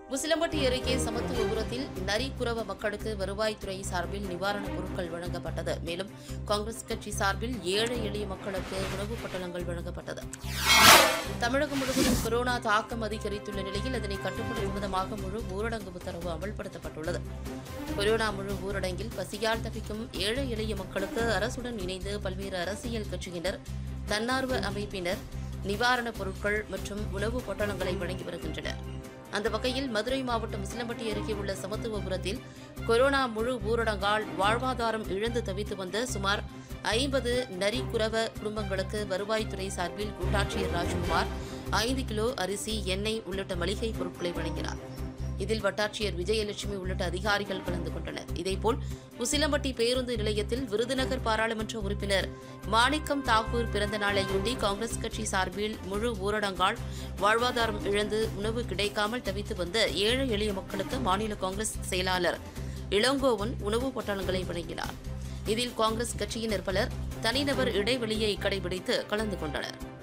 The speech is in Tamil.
உசிலம்பட்டி அருகே சமத்துவபுரத்தில் நரிக்குறவ மக்களுக்கு வருவாய்த்துறை சார்பில் நிவாரணப் பொருட்கள் வழங்கப்பட்டது மேலும் காங்கிரஸ் கட்சி சார்பில் ஏழை எளிய மக்களுக்கு உணவுப் பொட்டலங்கள் வழங்கப்பட்டது தமிழகம் முழுவதும் கொரோனா தாக்கம் அதிகரித்துள்ள நிலையில் அதனை கட்டுப்படுத்தும் விதமாக முழு ஊரடங்கு உத்தரவு அமல்படுத்தப்பட்டுள்ளது கொரோனா முழு ஊரடங்கில் பசியால் தவிக்கும் ஏழை எளிய மக்களுக்கு அரசுடன் இணைந்து பல்வேறு அரசியல் கட்சியினர் தன்னார்வ அமைப்பினர் நிவாரணப் பொருட்கள் மற்றும் உணவுப் பொட்டலங்களை வழங்கி வருகின்றனர் அந்த வகையில் மதுரை மாவட்டம் சிலம்பட்டி அருகே உள்ள சமத்துவபுரத்தில் கொரோனா முழு ஊரடங்கால் வாழ்வாதாரம் இழந்து தவித்து வந்த சுமார் ஐம்பது நரிக்குறவ குடும்பங்களுக்கு வருவாய்த்துறை சார்பில் கூட்டாட்சியர் ராஜ்குமார் ஐந்து கிலோ அரிசி எண்ணெய் உள்ளிட்ட மளிகை பொருட்களை வழங்கினார் இதில் வட்டாட்சியர் விஜயலட்சுமி உள்ளிட்ட அதிகாரிகள் கலந்து கொண்டனர் இதேபோல் உசிலம்பட்டி பேருந்து நிலையத்தில் விருதுநகர் பாராளுமன்ற உறுப்பினர் மாணிக்கம் தாக்கூர் பிறந்த நாளையொட்டி காங்கிரஸ் கட்சி சார்பில் முழு ஊரடங்கால் வாழ்வாதாரம் இழந்து உணவு கிடைக்காமல் தவித்து வந்த ஏழை எளிய மக்களுக்கு மாநில காங்கிரஸ் செயலாளர் இளங்கோவன் உணவுப் பொட்டலங்களை வழங்கினார் இதில் காங்கிரஸ் கட்சியினர் பலர் தனிநபர் இடைவெளியை கடைபிடித்து கலந்து கொண்டனர்